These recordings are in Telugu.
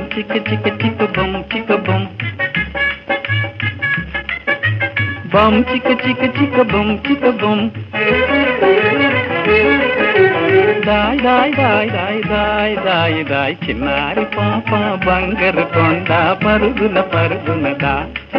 చిక్క చిక్క చిక్క బొమ్ చిక్క బొమ్ బమ్ చిక్క చిక్క చిక్క బొమ్ చిక్క బొమ్ దాయ్ దాయ్ దాయ్ దాయ్ దాయ్ దాయ్ దాయ్ చిన్నారి పాప బంగారు కొండ పరుగున పరుగున దా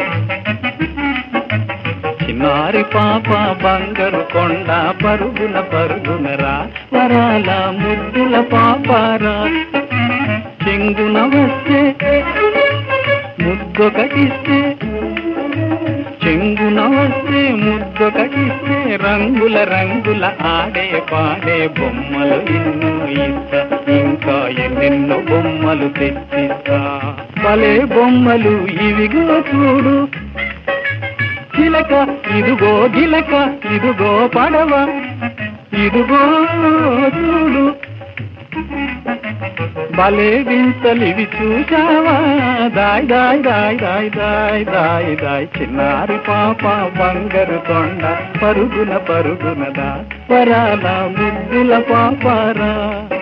చిన్నారి పాప బంగారు కొండ పరుగున పరుగున రా వరాల ముద్దుల పాపారా చెంగున వస్తే ముద్దొకటిస్తే చెంగున వస్తే ముద్దొకటిస్తే రంగుల రంగుల ఆడే పాడే బొమ్మలు ఎన్నో ఇస్తా ఇంకా ఎన్నెన్నో బొమ్మలు తెచ్చిస్తా భలే బొమ్మలు ఇవిగో చూడు చిలక ఇదిగో గిలక ఇదిగో పడవ ఇదిగో చూడు భలే వింతలివి చూసావా దాయ్ దాయ్ దాయ్ దాయ్ దాయ్ దాయ్ దాయ్ చిన్నారి పాప బంగారు కొండ పరుగున పరుగున దా వరాల ముద్దుల పాపారా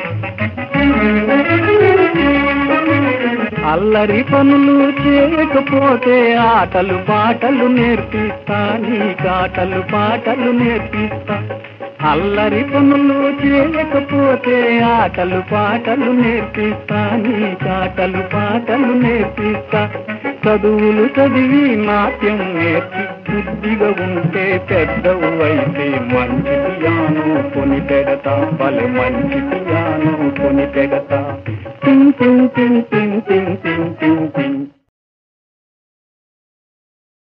అల్లరి పనులు చేయకపోతే ఆటలు పాటలు నేర్పిస్తా నీ కాటలు పాటలు నేర్పిస్తా అల్లరి పనులు చేయకపోతే ఆటలు పాటలు నేర్పిస్తా నీ కాటలు పాటలు నేర్పిస్తా చదువులు చదివి నాట్యం నేర్పి బుద్ధిగా ఉంటే పెద్దవు అయితే మంచి పియాను కొని పెడతా భలే మంచి పియాను కొని పెడతా టింగ్ టింగ్ టింగ్ టింగ్ టింగ్